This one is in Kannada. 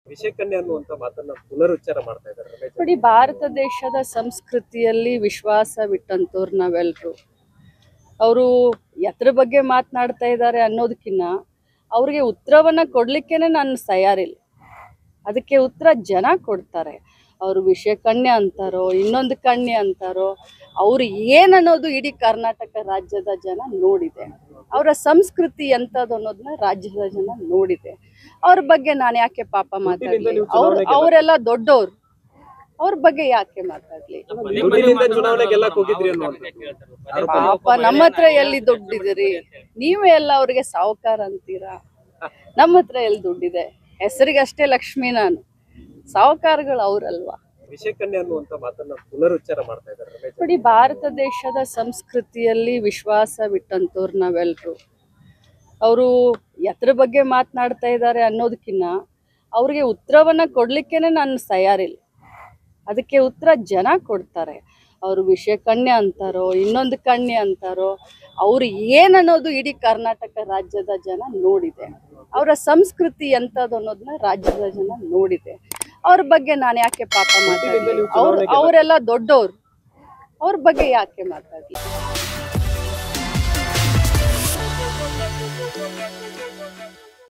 ವಿಷಕನ್ಯೆ ಅನ್ನುವಂತ ಮಾತನ್ನ ಪುನರುಚ್ಚಾರ ಮಾಡ್ತಾ ಇದ್ದಾರೆ ರಮೇಶ್ ನೋಡಿ ಭಾರತ ದೇಶದ ಸಂಸ್ಕೃತಿಯಲ್ಲಿ ವಿಶ್ವಾಸವಿಟ್ಟಂತವ್ರು ನಾವೆಲ್ಲರೂ ಅವರು ಎತ್ರ ಬಗ್ಗೆ ಮಾತನಾಡ್ತಾ ಇದ್ದಾರೆ ಅನ್ನೋದಕ್ಕಿಂತ ಅವ್ರಿಗೆ ಉತ್ತರವನ್ನ ಕೊಡ್ಲಿಕ್ಕೇನೆ ನಾನು ತಯಾರಿಲ್ಲ ಅದಕ್ಕೆ ಉತ್ತರ ಜನ ಕೊಡ್ತಾರೆ ಅವರು ವಿಷಯ ಕನ್ಯೆ ಅಂತಾರೋ ಇನ್ನೊಂದು ಕನ್ಯೆ ಅಂತಾರೋ ಅವ್ರು ಏನನ್ನೋದು ಇಡೀ ಕರ್ನಾಟಕ ರಾಜ್ಯದ ಜನ ನೋಡಿದೆ ಅವರ ಸಂಸ್ಕೃತಿ ಎಂಥದ್ದು ಅನ್ನೋದನ್ನ ರಾಜ್ಯದ ಜನ ನೋಡಿದೆ ಅವ್ರ ಬಗ್ಗೆ ನಾನು ಯಾಕೆ ಪಾಪ ಮಾತಾಡ್ಲಿ ನೀವು ಅವ್ರು ಚುನಾವಣೆಗೆ ಅವರೆಲ್ಲ ದೊಡ್ಡವ್ರು ಅವ್ರ ಬಗ್ಗೆ ಯಾಕೆ ಮಾತಾಡ್ಲಿ ದುಡ್ಡಿನಿಂದ ಚುನಾವಣೆ ಗೆಲ್ಲಕ್ ಹೋಗಿದ್ರಿ ಅನ್ನುವಂಥದ್ದು ಪಾಪ ನಮ್ಮ ಹತ್ರ ಎಲ್ಲಿ ದುಡ್ಡಿದಿರಿ ನೀವೇ ಎಲ್ಲ ಅವ್ರಿಗೆ ಸಾವುಕಾರ ಅಂತೀರಾ ನಮ್ಮ ಹತ್ರ ಎಲ್ಲಿ ದುಡ್ಡಿದೆ ಹೆಸರಿಗಷ್ಟೇ ಲಕ್ಷ್ಮಿ ನಾನು ಸಾವುಕಾರಗಳು ಅವ್ರಲ್ವಾ ವಿಷಕನ್ಯೆ ಅನ್ನುವಂತ ಮಾತನ್ನ ಪುನರುಚ್ಚಾರ ಮಾಡ್ತಾ ಇದ್ದಾರೆ ರಮೇಶ್ ನೋಡಿ ಭಾರತ ದೇಶದ ಸಂಸ್ಕೃತಿಯಲ್ಲಿ ವಿಶ್ವಾಸವಿಟ್ಟಂತವ್ರು ನಾವೆಲ್ಲರೂ ಅವರು ಎತ್ರ ಬಗ್ಗೆ ಮಾತನಾಡ್ತಾ ಇದ್ದಾರೆ ಅನ್ನೋದಕ್ಕಿಂತ ಅವ್ರಿಗೆ ಉತ್ತರವನ್ನ ಕೊಡ್ಲಿಕ್ಕೇನೆ ನಾನು ತಯಾರಿಲ್ಲ ಅದಕ್ಕೆ ಉತ್ತರ ಜನ ಕೊಡ್ತಾರೆ ಅವರು ವಿಷಯ ಕನ್ಯೆ ಅಂತಾರೋ ಇನ್ನೊಂದು ಕನ್ಯೆ ಅಂತಾರೋ ಅವ್ರು ಏನನ್ನೋದು ಇಡೀ ಕರ್ನಾಟಕ ರಾಜ್ಯದ ಜನ ನೋಡಿದೆ ಅವರ ಸಂಸ್ಕೃತಿ ಎಂಥದ್ದು ಅನ್ನೋದನ್ನ ರಾಜ್ಯದ ಜನ ನೋಡಿದೆ ಅವ್ರ ಬಗ್ಗೆ ನಾನು ಯಾಕೆ ಪಾಪ ಮಾತಾಡ್ಲಿ ನೀವು ಅವ್ರು ಚುನಾವಣೆಗೆ ಅವರೆಲ್ಲ ದೊಡ್ಡವ್ರು ಅವ್ರ ಬಗ್ಗೆ ಯಾಕೆ ಮಾತಾಡ್ಲಿ